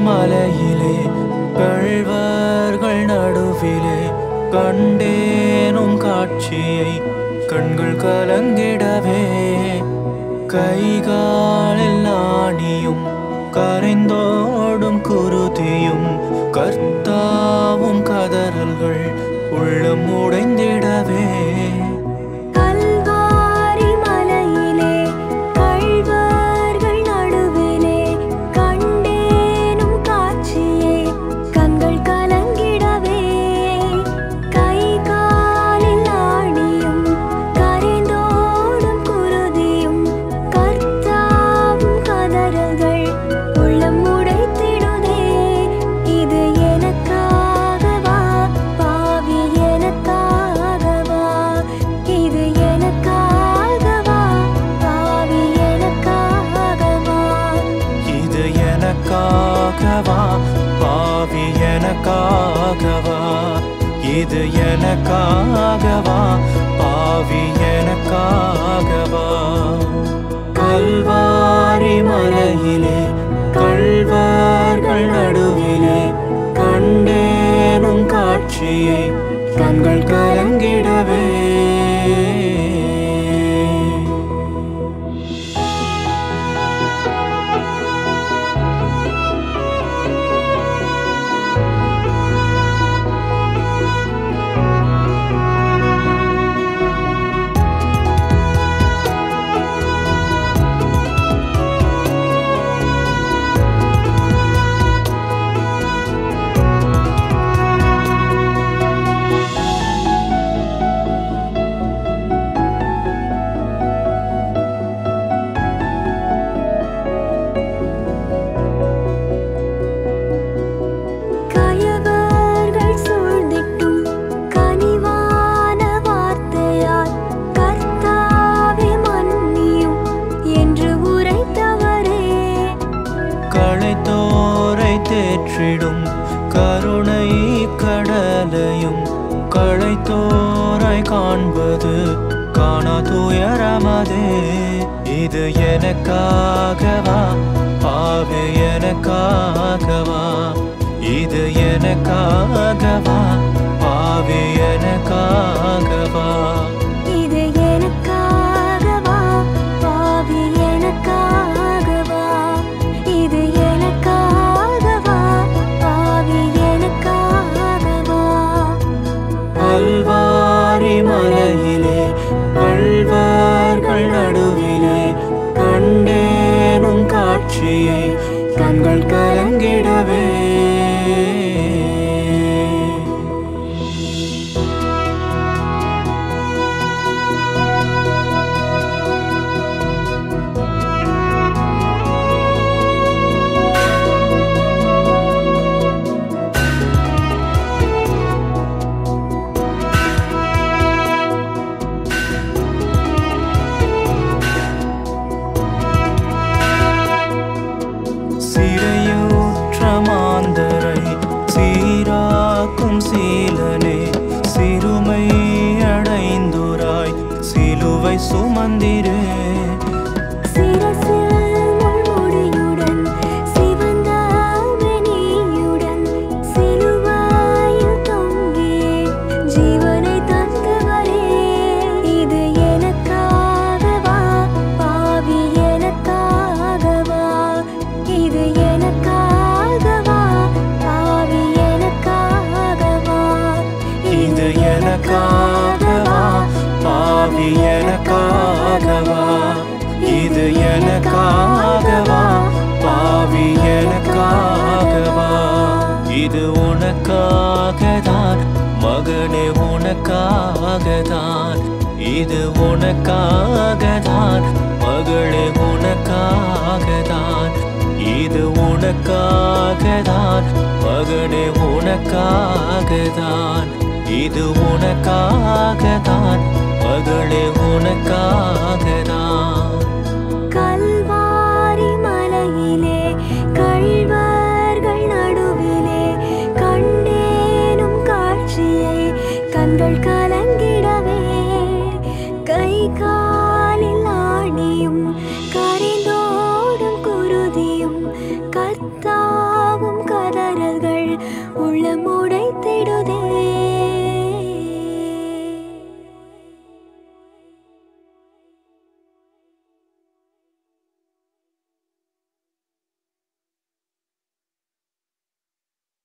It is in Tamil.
மலையிலே கழ்வர்கள் நடுவிலே கண்டேனும் காட்சியை கண்கள் கலங்கிடவே கைகாலில் ஆணியும் கரைந்தோடும் குருதியும் கர்த்தாவும் கதறல்கள் உள்ளம் உடைந்திடவே கல்வாரி மலையிலே கள்வர்கள் நடுவிலே கண்டேனும் காட்சியே கண்கள் கலங்கிடவே கை காலில் ஆணியும் கரைந்தோடும் குருதியும் கர்த்தாவும் கதறல்கள் உள்ளம் உடைத்திடுதே இது எனக்காகவா பாவி எனக்காகவா இது எனக்காகவா பாவி எனக்காகவா இது எனக்காகவா பாவி எனக்காகவா இது எனக்காகவா பாவி எனக்காகவா கல்வாரி மலையிலே கள்வர்கள் நடுவிலே கண்டேனும் காட்சியை கண்கள் கலங்கிடவே கயவர்கள் சூழ்ந்திட்டும் கனிவான வார்த்தையால் கர்த்தாவே மன்னியும் என்று உரைத்தவரே களைத்தோரை தேற்றிடும் கருணை கடலையும் களைத்தோரை காண்பது காணா துயரமதே இது எனக்காகவா பாவி எனக்காகவா இது எனக்காகவா பாவி எனக்காகவா இது எனக்காகவா பாவி எனக்காகவா இது எனக்காகவா பாவி எனக்காகவா கல்வாரி மலையிலே கள்வர்கள் நடுவிலே கண்டேனும் காட்சியை கண்கள் கலங்கிடவே சிறையூற்ற மாந்தரை சீராக்கும் சீலனே சிறுமை அடைந்துராய் சிலுவை சுமந்திரே சிரசில் முள்முடியுடன் சிவந்த வெணியுடன் சிலுவையில் தொங்கியே ஜீவனை தந்தவரே இது எனக்காகவா பாவி எனக்காகவா இது எனக்காகவா பாவி எனக்காகவா இது எனக்காகவா பாவி எனக்காகவா இது எனக்காகவா பாவி எனக்காகவா இது உனக்காகதான் மகனே உனக்காகதான் இது உனக்காகதான் மகளே உனக்காகதான் இது உனக்காகதான் மகனே உனக்காகதான் இது உனக்காகதான் மகளே உனக்காகதான்